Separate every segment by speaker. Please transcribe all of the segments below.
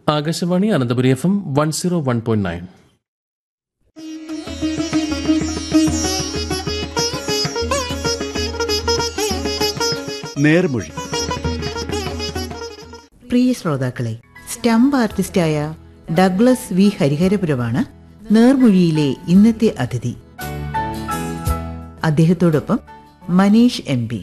Speaker 1: Akashvani Ananthapuri F M one zero one point nine
Speaker 2: Nermozhi
Speaker 3: പ്രിയ ശ്രോതാക്കളെ stump ആർട്ടിസ്റ്റായ ഡഗ്ലസ് വി ഹരിഹരപുരമാണ് നേർമൊഴിയിലെ ഇന്നത്തെ അതിഥി അദ്ദേഹത്തോടൊപ്പം മനീഷ് എം പി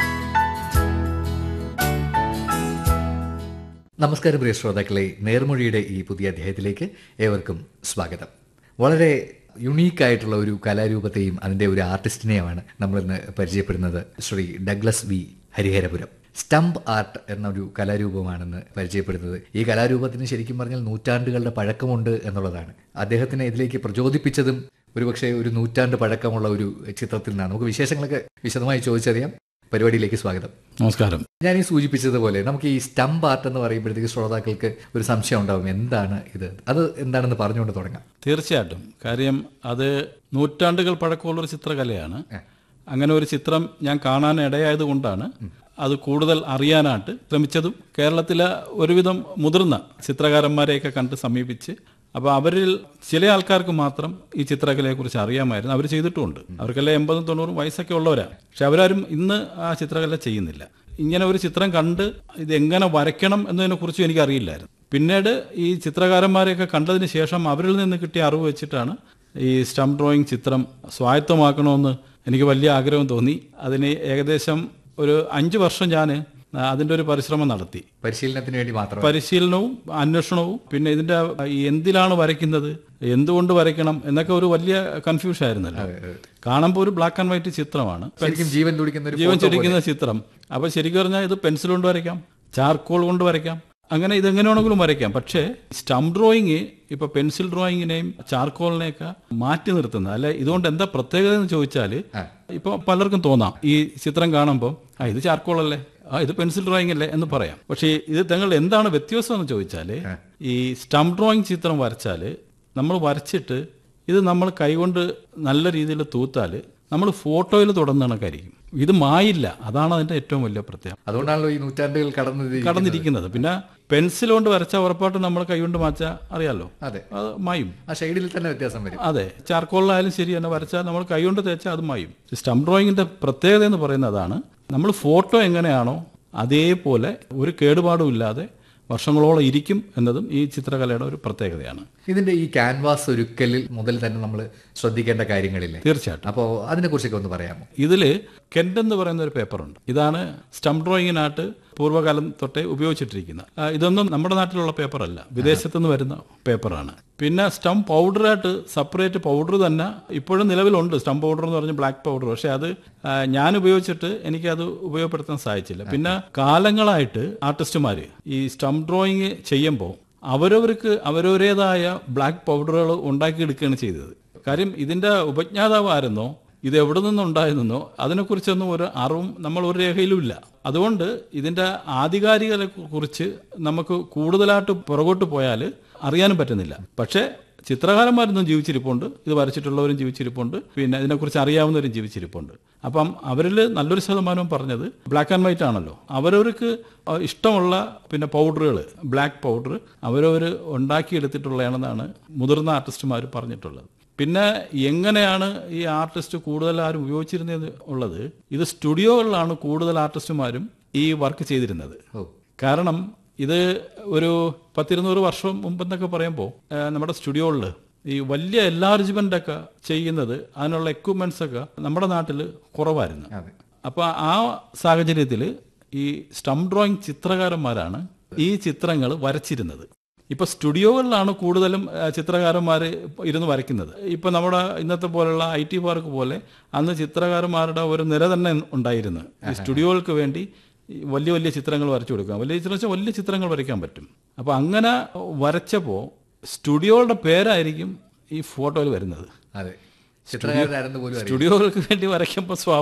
Speaker 4: നമസ്കാരം പ്രിയ ശ്രോതാക്കളെ നേർമൊഴിയുടെ ഈ പുതിയ അധ്യായത്തിലേക്ക് ഏവർക്കും സ്വാഗതം വളരെ യുണീക്കായിട്ടുള്ള ഒരു കലാരൂപത്തെയും അതിൻ്റെ ഒരു ആർട്ടിസ്റ്റിനെയുമാണ് നമ്മളിന്ന് പരിചയപ്പെടുന്നത് Shri Douglas V Hariharapuram stump art എന്നൊരു കലാരൂപമാണെന്ന് പരിചയപ്പെടുന്നത് ഈ കലാരൂപത്തിന് ശരിക്കും പറഞ്ഞാൽ നൂറ്റാണ്ടുകളുടെ പഴക്കമുണ്ട് എന്നുള്ളതാണ് അദ്ദേഹത്തിനെ ഇതിലേക്ക് പ്രചോദിപ്പിച്ചതും ഒരുപക്ഷെ ഒരു നൂറ്റാണ്ട് പഴക്കമുള്ള ഒരു ചിത്രത്തിൽ നിന്നാണ് നമുക്ക് വിശേഷങ്ങളൊക്കെ വിശദമായി ചോദിച്ചറിയാം പരിപാടിയിലേക്ക് സ്വാഗതം
Speaker 5: നമസ്കാരം
Speaker 4: ഞാൻ ഈ സൂചിപ്പിച്ചതുപോലെ നമുക്ക് ഈ സ്റ്റംപ് ആർട്ട് എന്ന് പറയുമ്പോഴത്തേക്ക് ശ്രോതാക്കൾക്ക് ഒരു സംശയം ഉണ്ടാവും എന്താണ് ഇത് അത് എന്താണെന്ന് പറഞ്ഞുകൊണ്ട് തുടങ്ങാം
Speaker 5: തീർച്ചയായിട്ടും കാര്യം അത് നൂറ്റാണ്ടുകൾ പഴക്കമുള്ളൊരു ചിത്രകലയാണ് അങ്ങനെ ഒരു ചിത്രം ഞാൻ കാണാൻ ഇടയായത് കൊണ്ടാണ് അത് കൂടുതൽ അറിയാനായിട്ട് ശ്രമിച്ചതും കേരളത്തിലെ ഒരുവിധം മുതിർന്ന ചിത്രകാരന്മാരെയൊക്കെ കണ്ട് സമീപിച്ച് അപ്പോൾ അവരിൽ ചില ആൾക്കാർക്ക് മാത്രം ഈ ചിത്രകലയെക്കുറിച്ച് അറിയാമായിരുന്നു അവർ ചെയ്തിട്ടുമുണ്ട് അവർക്കെല്ലാം എൺപതും തൊണ്ണൂറും വയസ്സൊക്കെ ഉള്ളവരാണ് പക്ഷെ അവരാരും ഇന്ന് ആ ചിത്രകല ചെയ്യുന്നില്ല ഇങ്ങനെ ഒരു ചിത്രം കണ്ട് ഇത് എങ്ങനെ വരയ്ക്കണം എന്നതിനെ കുറിച്ചും എനിക്ക് അറിയില്ലായിരുന്നു പിന്നീട് ഈ ചിത്രകാരന്മാരെയൊക്കെ കണ്ടതിന് ശേഷം അവരിൽ നിന്ന് കിട്ടിയ അറിവ് വെച്ചിട്ടാണ് ഈ സ്റ്റംപ് ഡ്രോയിങ് ചിത്രം സ്വായത്തമാക്കണമെന്ന് എനിക്ക് വലിയ ആഗ്രഹം തോന്നി അതിന് ഏകദേശം ഒരു അഞ്ച് വർഷം ഞാൻ അതിൻ്റെ ഒരു പരിശ്രമം നടത്തി
Speaker 4: പരിശീലനത്തിന് വേണ്ടി മാത്രം
Speaker 5: പരിശീലനവും അന്വേഷണവും പിന്നെ ഇതിന്റെ ഈ എന്തിലാണ് വരയ്ക്കുന്നത് എന്തുകൊണ്ട് വരയ്ക്കണം എന്നൊക്കെ ഒരു വലിയ കൺഫ്യൂഷൻ ആയിരുന്നല്ലോ കാണുമ്പോൾ ഒരു ബ്ലാക്ക് ആൻഡ് വൈറ്റ് ചിത്രമാണ്
Speaker 4: ശരിക്കും ജീവൻ തുടിക്കുന്ന ഒരു
Speaker 5: ജീവൻ
Speaker 4: photo പോലെ.
Speaker 5: ചെടിക്കുന്ന ചിത്രം അപ്പൊ ശരിക്കും പറഞ്ഞാൽ ഇത് പെൻസിൽ കൊണ്ട് വരയ്ക്കാം ചാർക്കോൾ കൊണ്ട് വരയ്ക്കാം അങ്ങനെ ഇതെങ്ങനെ വേണമെങ്കിലും വരയ്ക്കാം പക്ഷേ സ്റ്റംപ് ഡ്രോയിങ് ഇപ്പൊ പെൻസിൽ ഡ്രോയിങ്ങിനെയും ചാർക്കോളിനെയൊക്കെ മാറ്റി നിർത്തുന്നത് അല്ലെ ഇതുകൊണ്ട് എന്താ പ്രത്യേകത എന്ന് ചോദിച്ചാൽ ഇപ്പൊ പലർക്കും തോന്നാം ഈ ചിത്രം കാണുമ്പോൾ ആ ഇത് ചാർക്കോൾ അല്ലേ ആ ഇത് പെൻസിൽ ഡ്രോയിങ് അല്ലേ എന്ന് പറയാം പക്ഷേ ഇത് തങ്ങൾ എന്താണ് വ്യത്യാസം എന്ന് ചോദിച്ചാൽ ഈ സ്റ്റംപ് ഡ്രോയിങ് ചിത്രം വരച്ചാൽ നമ്മൾ വരച്ചിട്ട് ഇത് നമ്മൾ കൈകൊണ്ട് നല്ല രീതിയിൽ തൂത്താൽ നമ്മൾ ഫോട്ടോയിൽ തുടർന്ന് കണക്കായിരിക്കും ഇത് മായില്ല അതാണ് അതിന്റെ ഏറ്റവും വലിയ പ്രത്യേകത
Speaker 4: അതുകൊണ്ടാണല്ലോ ഈ നൂറ്റാണ്ടുകൾ കടന്നത്
Speaker 5: കടന്നിരിക്കുന്നത് പിന്നെ പെൻസിൽ കൊണ്ട് വരച്ച ഉറപ്പായിട്ടും നമ്മൾ കൈകൊണ്ട് മാച്ചാൽ അറിയാലോ
Speaker 4: അതെ
Speaker 5: അത് മായും
Speaker 4: ആ ഷെയ്ഡിൽ തന്നെ വ്യത്യാസം വരും
Speaker 5: അതെ ചാർക്കോളിലായാലും ശരി തന്നെ വരച്ചാൽ നമ്മൾ കൈകൊണ്ട് തേച്ചാൽ അത് മായും സ്റ്റംപ് ഡ്രോയിങ്ങിന്റെ പ്രത്യേകത എന്ന് പറയുന്നത് അതാണ് നമ്മൾ ഫോട്ടോ എങ്ങനെയാണോ അതേപോലെ ഒരു കേടുപാടും ഇല്ലാതെ വർഷങ്ങളോളം ഇരിക്കും എന്നതും ഈ ചിത്രകലയുടെ ഒരു പ്രത്യേകതയാണ്
Speaker 4: ഇതിന്റെ ഈ ക്യാൻവാസ് ഒരുക്കലിൽ മുതൽ തന്നെ നമ്മൾ ശ്രദ്ധിക്കേണ്ട കാര്യങ്ങളില്ലേ
Speaker 5: തീർച്ചയായിട്ടും
Speaker 4: അപ്പോൾ അതിനെ കുറിച്ചൊക്കെ ഒന്ന് പറയാമോ
Speaker 5: ഇതില് കെൻഡ് എന്ന് പറയുന്ന ഒരു പേപ്പറുണ്ട് ഇതാണ് സ്റ്റംപ് ഡ്രോയിങ്ങിനായിട്ട് പൂർവ്വകാലം തൊട്ടേ ഉപയോഗിച്ചിട്ടിരിക്കുന്നത് ആ, ഇതൊന്നും നമ്മുടെ നാട്ടിലുള്ള പേപ്പറല്ല വിദേശത്തു നിന്ന് വരുന്ന പേപ്പറാണ് പിന്നെ സ്റ്റംപ് പൗഡറായിട്ട് സെപ്പറേറ്റ് പൗഡർ തന്നെ ഇപ്പോഴും നിലവിലുണ്ട് സ്റ്റംപ് പൗഡർ എന്ന് പറഞ്ഞ ബ്ലാക്ക് പൗഡർ പക്ഷെ അത് ആ, ഞാൻ ഉപയോഗിച്ചിട്ട് എനിക്ക് അത് ഉപയോഗപ്പെടുത്താൻ സാധിച്ചില്ല പിന്നെ കാലങ്ങളായിട്ട് ആർട്ടിസ്റ്റുമാർ ഈ സ്റ്റംപ് ഡ്രോയിങ് ചെയ്യുമ്പോൾ അവരവർക്ക് അവരവരേതായ ബ്ലാക്ക് പൗഡറുകൾ ഉണ്ടാക്കിയെടുക്കുകയാണ് ചെയ്തത് കാര്യം ഇതിന്റെ ഉപജ്ഞാതാവ് ആരെന്നോ ഇത് എവിടെ നിന്നുണ്ടായിരുന്നോ അതിനെക്കുറിച്ചൊന്നും ഒരു അറിവും നമ്മൾ ഒരു രേഖയിലും ഇല്ല അതുകൊണ്ട് ഇതിന്റെ ആധികാരികതയെ കുറിച്ച് നമുക്ക് കൂടുതലായിട്ട് പുറകോട്ട് പോയാൽ അറിയാനും പറ്റുന്നില്ല പക്ഷേ ചിത്രകാരന്മാരൊന്നും ജീവിച്ചിരിപ്പുണ്ട് ഇത് വരച്ചിട്ടുള്ളവരും ജീവിച്ചിരിപ്പുണ്ട് പിന്നെ ഇതിനെക്കുറിച്ച് അറിയാവുന്നവരും ജീവിച്ചിരിപ്പുണ്ട് അപ്പം അവരിൽ നല്ലൊരു ശതമാനം പറഞ്ഞത് ബ്ലാക്ക് ആൻഡ് വൈറ്റ് ആണല്ലോ അവരവർക്ക് ഇഷ്ടമുള്ള പിന്നെ പൗഡറുകൾ ബ്ലാക്ക് പൗഡർ അവരവർ ഉണ്ടാക്കിയെടുത്തിട്ടുള്ളതാണെന്നാണ് മുതിർന്ന ആർട്ടിസ്റ്റുമാർ പറഞ്ഞിട്ടുള്ളത് പിന്നെ എങ്ങനെയാണ് ഈ ആർട്ടിസ്റ്റ് കൂടുതൽ ആരും ഉപയോഗിച്ചിരുന്നത് ഉള്ളത് ഇത് സ്റ്റുഡിയോകളിലാണ് കൂടുതൽ ആർട്ടിസ്റ്റുമാരും ഈ വർക്ക് ചെയ്തിരുന്നത് കാരണം ഇത് ഒരു പത്തിരുന്നൂറ് വർഷം മുമ്പെന്നൊക്കെ പറയുമ്പോൾ നമ്മുടെ സ്റ്റുഡിയോകളിൽ ഈ വലിയ എൻലാർജ്മെന്റ് ഒക്കെ ചെയ്യുന്നത് അതിനുള്ള എക്വിപ്മെന്റ്സ് ഒക്കെ നമ്മുടെ നാട്ടിൽ കുറവായിരുന്നു അപ്പൊ ആ സാഹചര്യത്തിൽ ഈ സ്റ്റംപ് ഡ്രോയിങ് ചിത്രകാരന്മാരാണ് ഈ ചിത്രങ്ങൾ വരച്ചിരുന്നത് ഇപ്പൊ സ്റ്റുഡിയോകളിലാണ് കൂടുതലും ആ, ചിത്രകാരന്മാർ ഇരുന്ന് വരയ്ക്കുന്നത് ഇപ്പൊ നമ്മുടെ ഇന്നത്തെ പോലുള്ള ഐ ടി പാർക്ക് പോലെ അന്ന് ചിത്രകാരന്മാരുടെ ഒരു നിര തന്നെ ഉണ്ടായിരുന്നു ഈ സ്റ്റുഡിയോകൾക്ക് വേണ്ടി ഈ വലിയ വലിയ ചിത്രങ്ങൾ വരച്ചു കൊടുക്കാം വലിയ ചിത്രം വെച്ചാൽ വലിയ ചിത്രങ്ങൾ വരയ്ക്കാൻ പറ്റും അപ്പൊ അങ്ങനെ വരച്ചപ്പോൾ സ്റ്റുഡിയോകളുടെ പേരായിരിക്കും ഈ ഫോട്ടോയിൽ വരുന്നത്
Speaker 4: അതെ ചിത്രകാരനായിരുന്നു പോലും അറിയില്ല.
Speaker 5: സ്റ്റുഡിയോകൾക്ക് വേണ്ടി വരയ്ക്കുമ്പോൾ